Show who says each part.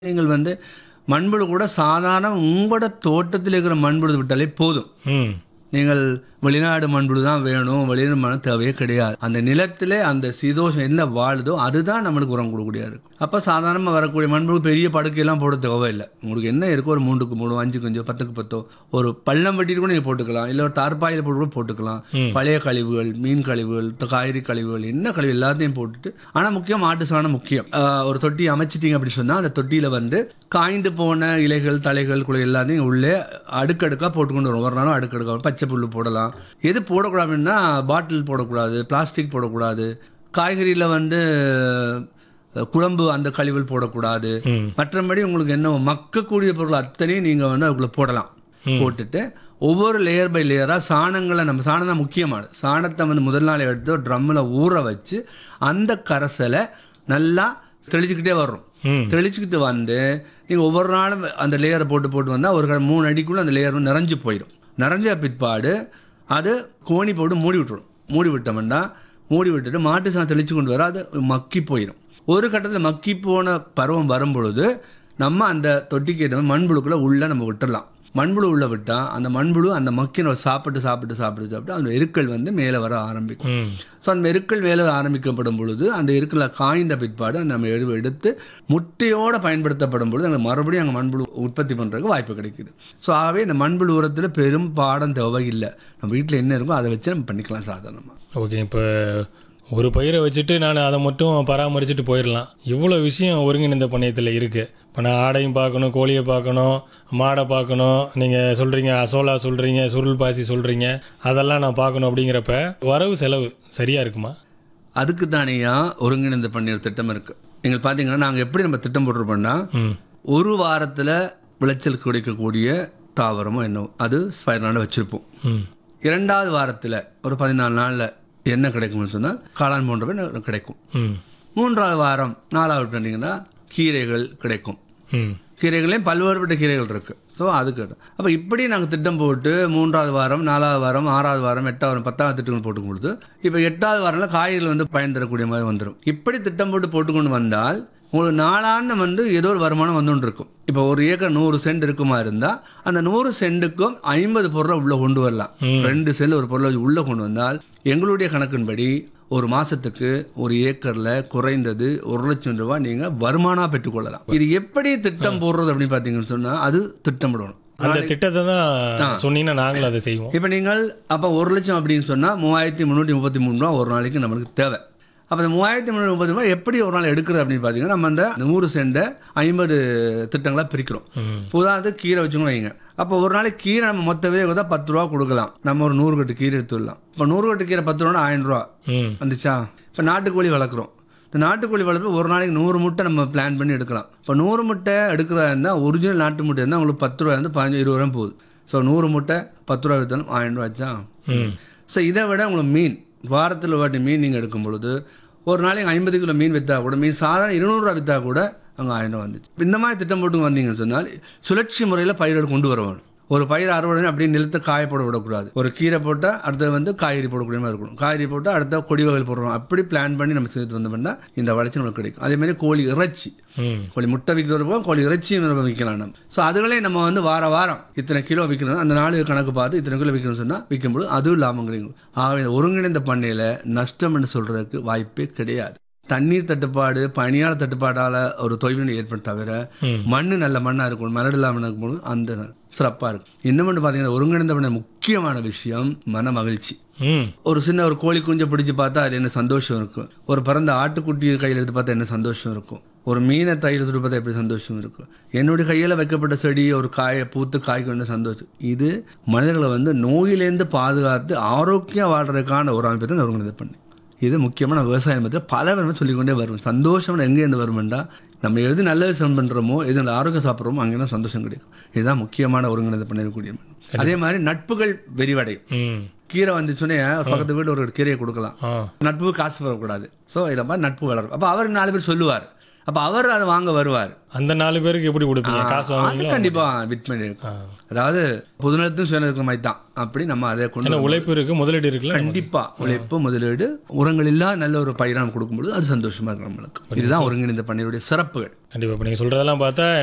Speaker 1: நீங்கள் வந்து மண்புழு கூட சாதாரண உங்களோட தோட்டத்தில் இருக்கிற மண்புழு விட்டாலே போதும்
Speaker 2: ம்
Speaker 1: நீங்கள் வெளிநாடு மண்புழு தான் வேணும் வெளிநாடு மண் தேவையே கிடையாது அந்த நிலத்திலே அந்த சீதோஷம் என்ன வாழுதோ அதுதான் நம்மளுக்கு உரம் கொடுக்கக்கூடியது இருக்கும் அப்போ சாதாரணமாக வரக்கூடிய மண்புழு பெரிய படுக்கையெல்லாம் போட தேவையில்லை உங்களுக்கு என்ன இருக்கோ ஒரு மூன்றுக்கு மூணு அஞ்சுக்கு அஞ்சோ பத்துக்கு பத்தோ ஒரு பள்ளம் வெட்டிட்டு கூட நீங்கள் போட்டுக்கலாம் இல்லை ஒரு தார்பாயில் போட்டு கூட போட்டுக்கலாம் பழைய கழிவுகள் மீன் கழிவுகள் காய்கறி கழிவுகள் என்ன கழிவு எல்லாத்தையும் போட்டுட்டு ஆனால் முக்கியம் மாட்டு சாணம் முக்கியம் ஆஹ் ஒரு தொட்டி அமைச்சிட்டீங்க அப்படி சொன்னால் அந்த தொட்டியில் வந்து காய்ந்து போன இலைகள் தலைகள் குலை எல்லாத்தையும் உள்ளே அடுக்கடுக்காக போட்டுக்கொண்டு வரும் ஒரு நாளும் அடுக்கடுக்காக பச்சை புல் போடலாம் எது போடக்கூடாதுன்னா பாட்டில் போடக்கூடாது பிளாஸ்டிக் போடக்கூடாது காய்கறியில் வந்து அஹ், குழம்பு அந்த கழிவுகள் போடக்கூடாது மற்றபடி உங்களுக்கு என்ன மக்கக்கூடிய பொருள் அத்தனையும் நீங்கள் வந்து அதுக்குள்ளே போடலாம் போட்டுட்டு ஒவ்வொரு லேயர் பை லேயராக சாணங்களை நம்ம சாணம் தான் முக்கியமானது சாணத்தை வந்து முதல் நாள் எடுத்து ட்ரம்மில் ஊற வச்சு அந்த கரைசலை நல்லா தெளிச்சுக்கிட்டே வர்றோம்
Speaker 2: ம்.
Speaker 1: தெளிச்சுக்கிட்டு வந்து நீங்கள் ஒவ்வொரு நாளும் அந்த லேயரை போட்டு போட்டு வந்தால் ஒரு க- மூணு அடிக்குள்ளே அந்த லேயர் வந்து நிறைஞ்சு போயிடும் நிறைஞ்ச பிற்பாடு அது கோணி போட்டு மூடி விட்டுரும் மூடி விட்டோம்னா மூடி விட்டுட்டு மாட்டு சாணம் தெளிச்சு கொண்டு வர அது மக்கி போயிடும் ஒரு கட்டத்தில் மக்கி போன பருவம் வரும் பொழுது நம்ம அந்த தொட்டிக்கு ஏற்ற மாதிரி மண்புழுக்குள்ள உள்ளே நம்ம விட்டுறலாம் மண்புழு உள்ள விட்டால் அந்த மண்புழு அந்த மக்கின சாப்பிட்டு சாப்பிட்டு சாப்பிட்டு சாப்பிட்டு அந்த எருக்கள் வந்து மேலே வர ஆரம்பிக்கும்
Speaker 2: ம்
Speaker 1: ஸோ அந்த எருக்கள் மேலே ஆரம்பிக்கப்படும் பொழுது அந்த எருக்களை காய்ந்த பிற்பாடு அந்த நம்ம எருவை எடுத்து முட்டையோடு பயன்படுத்தப்படும் பொழுது அங்கே மறுபடியும் அங்கே மண்புழு உற்பத்தி பண்ணுறதுக்கு வாய்ப்பு கிடைக்குது ஸோ ஆகவே இந்த மண்புழு உரத்தில் பெரும் பாடம் தேவை இல்லை நம்ம வீட்டில் என்ன இருக்கோ அதை வச்சு நம்ம பண்ணிக்கலாம் சாதாரணமாக
Speaker 2: ஓகே இப்போ ஒரு பயிரை வச்சுட்டு நான் அதை மட்டும் பராமரிச்சுட்டு போயிடலாம் இவ்வளோ விஷயம் ஒருங்கிணைந்த பண்ணையத்தில் இருக்குது இப்போ நான் ஆடையும் பார்க்கணும் கோழியை பார்க்கணும் மாடை பார்க்கணும் நீங்கள் சொல்கிறீங்க அசோலா சொல்கிறீங்க சுருள் பாசி சொல்கிறீங்க அதெல்லாம் நான் பார்க்கணும் அப்படிங்கிறப்ப வரவு செலவு சரியாக இருக்குமா
Speaker 1: அதுக்கு தானேயா ஒருங்கிணைந்த பண்ணிய திட்டம் இருக்குது நீங்கள் பார்த்தீங்கன்னா நாங்கள் எப்படி நம்ம திட்டம் போட்டிருப்போம்னா
Speaker 2: ம்
Speaker 1: ஒரு வாரத்தில் விளைச்சல் கிடைக்கக்கூடிய தாவரமோ என்னவோ அது ஸ்பைரலான வச்சுருப்போம்
Speaker 2: ம்
Speaker 1: இரண்டாவது வாரத்தில் ஒரு பதினாலு நாளில் என்ன கிடைக்கும்னு சொன்னால் காளான் போன்றவை ந- கிடைக்கும்
Speaker 2: ம்
Speaker 1: மூன்றாவது வாரம் நாலாவது பார்த்தீங்கன்னா கீரைகள் கிடைக்கும்
Speaker 2: ம்
Speaker 1: கீரைகளையும் பல்வேறுபட்ட கீரைகள் இருக்குது ஸோ அதுக்கு அப்போ இப்படி நாங்கள் திட்டம் போட்டு மூன்றாவது வாரம் நாலாவது வாரம் ஆறாவது வாரம் எட்டாவது வாரம் பத்தாவது திட்டங்கள் போட்டுக்கும் பொழுது இப்போ எட்டாவது வாரம்ல காய்கறிகள் வந்து பயன் தரக்கூடிய மாதிரி வந்துடும் இப்படி திட்டம் போட்டு போட்டுக்கொண்டு வந்தால் உங்களுக்கு நாளாண்டு வந்து ஏதோ ஒரு வருமானம் வந்துட்டு இருக்கும் இப்போ ஒரு ஏக்கர் நூறு சென்ட் இருக்குமா இருந்தால் அந்த நூறு சென்ட்டுக்கும் ஐம்பது பொருளை உள்ளே கொண்டு வரலாம் ரெண்டு செல் ஒரு பொருளை உள்ளே கொண்டு வந்தால் எங்களுடைய கணக்கின்படி ஒரு மாசத்துக்கு ஒரு ஏக்கர்ல குறைந்தது ஒரு லட்சம் ரூபாய் நீங்க வருமானம் பெற்றுக்கொள்ளலாம் இது எப்படி திட்டம் போடுறது அப்படின்னு பார்த்தீங்கன்னு சொன்னா அது திட்டமிடணும்
Speaker 2: அந்த திட்டத்தை தான் சொன்னீங்கன்னா நாங்களும் அதை செய்வோம்
Speaker 1: இப்போ நீங்கள் அப்போ ஒரு லட்சம் அப்படின்னு சொன்னால் மூவாயிரத்தி முந்நூற்றி முப்பத்தி மூணு ரூபா ஒரு நாளைக்கு நம்மளுக்கு தேவை அப்போ அந்த மூவாயிரத்தி முந்நூற்றி முப்பத்தி ரூபா எப்படி ஒரு நாள் எடுக்கிறது அப்படின்னு பார்த்தீங்கன்னா நம்ம அந்த நூறு சென்டை ஐம்பது திட்டங்களாக பிரிக்கிறோம் இப்போ உதாரணத்துக்கு கீரை வச்சுக்கணும் வைங்க அப்போ ஒரு நாளைக்கு கீரை நம்ம மொத்த விதை கொடுத்தா பத்து ரூபா கொடுக்கலாம் நம்ம ஒரு நூறு கட்டு கீரை எடுத்துடலாம் இப்போ நூறு கட்டு கீரை பத்து ரூபா ஆயிரம் ரூபா
Speaker 2: ம்
Speaker 1: வந்துச்சா இப்போ நாட்டுக்கோழி வளர்க்குறோம் இந்த நாட்டுக்கோழி வளர்ப்பு ஒரு நாளைக்கு நூறு முட்டை நம்ம பிளான் பண்ணி எடுக்கலாம் இப்போ நூறு முட்டை எடுக்கிறதா இருந்தால் ஒரிஜினல் நாட்டு முட்டை இருந்தால் உங்களுக்கு பத்து ரூபா இருந்து பதினஞ்சு இருபது ரூபா போகுது ஸோ நூறு முட்டை பத்து ரூபா விற்றாலும் ஆயிரம் ரூபா ஆச்சா ஸோ இதை விட உங்களுக்கு மீன் வாரத்தில் ஒரு வாட்டி மீன் நீங்கள் எடுக்கும் பொழுது ஒரு நாளைக்கு ஐம்பது கிலோ மீன் விற்றா கூட மீன் சாதாரண இருநூறுவா விற்றா கூட அங்கே ஆயிரம் ரூபா வந்துச்சு இந்த மாதிரி திட்டம் போட்டு வந்தீங்கன்னு சொன்னால் சுழற்சி முறையில் பயிர்கள் கொண்டு வருவாங்க ஒரு பயிர் அறுவடை அப்படியே நிலத்தை காய போட விடக்கூடாது ஒரு கீரை போட்டால் அடுத்தது வந்து காய்கறி போடக்கூடிய மாதிரி இருக்கணும் காய்கறி போட்டால் அடுத்த கொடி வகைகள் போடுறோம் அப்படி பிளான் பண்ணி நம்ம செய்து வந்தோம்னா இந்த வளர்ச்சி நமக்கு கிடைக்கும் அதே மாதிரி கோழி இறைச்சி
Speaker 2: ம்
Speaker 1: கோழி முட்டை விற்கிறப்போ கோழி இறைச்சியும் நம்ம விற்கலாம் நம்ம ஸோ அதுகளே நம்ம வந்து வார வாரம் இத்தனை கிலோ விற்கணும் அந்த நாலு கணக்கு பார்த்து இத்தனை கிலோ விற்கணும்னு சொன்னால் விற்கும்போது அதுவும் லாபங்கிறீங்க ஆகவே இந்த ஒருங்கிணைந்த பண்ணையில் நஷ்டம்னு சொல்கிறதுக்கு வாய்ப்பே கிடையாது தண்ணீர் தட்டுப்பாடு பனியார் தட்டுப்பாடால் ஒரு தொய்வினை ஏற்படும் தவிர மண் நல்ல மண்ணாக இருக்கணும் மரடு இல்லாமல் இருக்கும்போது அந்த சிறப்பாக இருக்கும் இன்னும் ஒன்று பார்த்தீங்கன்னா ஒருங்கிணைந்த பண்ணை முக்கியமான விஷயம் மன மகிழ்ச்சி
Speaker 2: ம்
Speaker 1: ஒரு சின்ன ஒரு கோழி குஞ்சை பிடிச்சி பார்த்தா அது என்ன சந்தோஷம் இருக்கும் ஒரு பிறந்த ஆட்டுக்குட்டியை கையில் எடுத்து பார்த்தா என்ன சந்தோஷம் இருக்கும் ஒரு மீனை தையில் எடுத்து பார்த்தா எப்படி சந்தோஷம் இருக்கும் என்னுடைய கையில் வைக்கப்பட்ட செடி ஒரு காயை பூத்து காய்க்கு என்ன சந்தோஷம் இது மனிதர்களை வந்து நோயிலேருந்து பாதுகாத்து ஆரோக்கியம் வாழ்றதுக்கான ஒரு அமைப்பு தான் ஒருங்கிணைந்த பண்ணி இது முக்கியமான விவசாயம் பற்றி பல பேருமே சொல்லிக்கொண்டே வரும் சந்தோஷம் எங்கேருந்து வருமெண்டா நம்ம எது நல்லது சம் பண்ணுறோமோ எது நல்ல ஆரோக்கியம் சாப்பிட்றோமோ அங்கே தான் சந்தோஷம் கிடைக்கும் இதுதான் முக்கியமான ஒருங்கிணைந்த பண்ணிருக்கக்கூடிய அதே மாதிரி நட்புகள் விரிவடையும்
Speaker 2: ம்
Speaker 1: கீரை வந்துச்சுன்னே ஒரு பக்கத்து வீட்டு ஒரு கீரையை கொடுக்கலாம்
Speaker 2: ஆ
Speaker 1: நட்பு காசு வரக்கூடாது ஸோ இதை மாதிரி நட்பு வளரும் அப்போ அவர் நாலு பேர் சொல்லுவார் அப்போ அவர் அதை வாங்க வருவார்
Speaker 2: அந்த நாலு பேருக்கு எப்படி கொடுப்பீங்க காசு
Speaker 1: அது
Speaker 2: வாங்குவீங்களா
Speaker 1: கண்டிப்பா விட்மணி இருக்கும் அதாவது பொதுநலத்தும் சுயநலத்துக்கும் மாதிரி தான் அப்படி நம்ம அதை கொண்டு
Speaker 2: ஏன்னா உழைப்பு இருக்கு முதலீடு இருக்குல்ல
Speaker 1: கண்டிப்பா உழைப்பு முதலீடு உரங்கள் இல்லா நல்ல ஒரு பயிரை நம்ம கொடுக்கும்பொழுது அது சந்தோஷமா இருக்கு நம்மளுக்கு இதுதான் ஒருங்கிணைந்த பண்ணையுடைய சிறப்புகள்
Speaker 2: கண்டிப்பா இப்போ நீங்கள் சொல்கிறதெல்லாம் பார்த்தா